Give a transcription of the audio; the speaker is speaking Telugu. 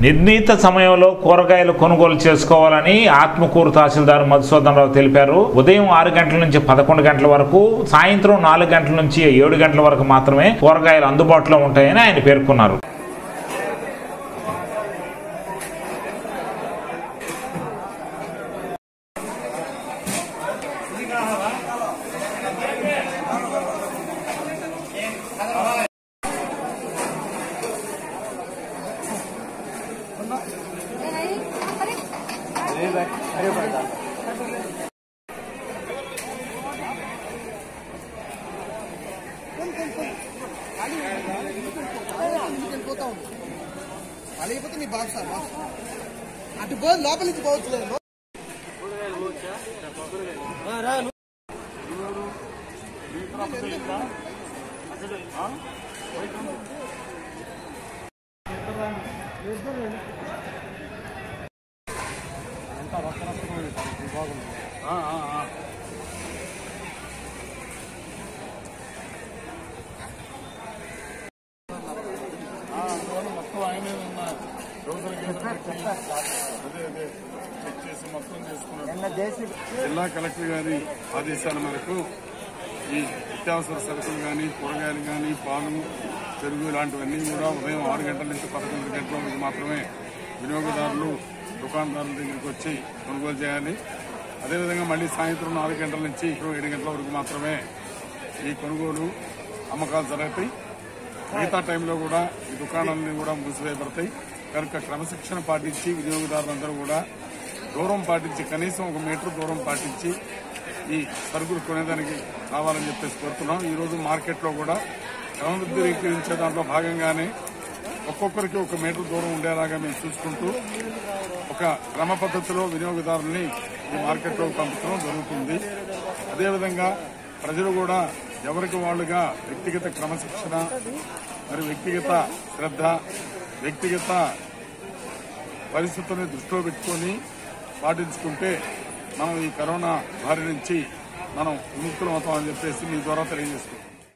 నిర్ణీత సమయంలో కూరగాయలు కొనుగోలు చేసుకోవాలని ఆత్మకూరు తహసీల్దార్ మధుసూదన్ రావు తెలిపారు ఉదయం ఆరు గంటల నుంచి పదకొండు గంటల వరకు సాయంత్రం నాలుగు గంటల నుంచి ఏడు గంటల వరకు మాత్రమే కూరగాయలు అందుబాటులో ఉంటాయని ఆయన పేర్కొన్నారు అలాగిపోతే నీ బాక్స్ ఆ బాక్స్ అటు పో లోపల నుంచి పోవచ్చు మొత్తం ఆయనే ఉన్న రోజుల అదే అదే చెక్ చేసి మొత్తం చేసుకున్నాడు జిల్లా కలెక్టర్ గారి ఆదేశాల మేరకు ఈ నిత్యావసర సరుకులు కానీ కూరగాయలు కానీ పాలు పెరుగు ఇలాంటివన్నీ కూడా ఉదయం ఆరు గంటల నుంచి పదకొండు గంటల వరకు మాత్రమే వినియోగదారులు దుకాణదారుల దగ్గరికి వచ్చి కొనుగోలు చేయాలి అదేవిధంగా మళ్ళీ సాయంత్రం నాలుగు గంటల నుంచి ఇప్పుడు ఏడు గంటల వరకు మాత్రమే ఈ కొనుగోలు అమ్మకాలు జరుగుతాయి మిగతా టైంలో కూడా ఈ దుకాణాలన్నీ కూడా మూసివేయబడతాయి కనుక క్రమశిక్షణ పాటించి వినియోగదారులందరూ కూడా దూరం పాటించి కనీసం ఒక మీటర్ దూరం పాటించి ఈ సరుకులు కొనేదానికి రావాలని చెప్పేసి కోరుతున్నాం ఈ రోజు మార్కెట్లో కూడా క్రమబద్ధీకరించే దాంట్లో భాగంగానే ఒక్కొక్కరికి ఒక మీటర్ దూరం ఉండేలాగా మేము చూసుకుంటూ ఒక క్రమ పద్ధతిలో వినియోగదారుల్ని ఈ మార్కెట్లోకి పంపించడం జరుగుతుంది అదేవిధంగా ప్రజలు కూడా ఎవరికి వాళ్ళుగా వ్యక్తిగత క్రమశిక్షణ మరి వ్యక్తిగత శ్రద్ధ వ్యక్తిగత పరిస్థితుల్ని దృష్టిలో పెట్టుకొని పాటించుకుంటే మనం ఈ కరోనా బారి నుంచి మనం విముక్తులం అవుతామని చెప్పేసి మీ ద్వారా తెలియజేస్తున్నాం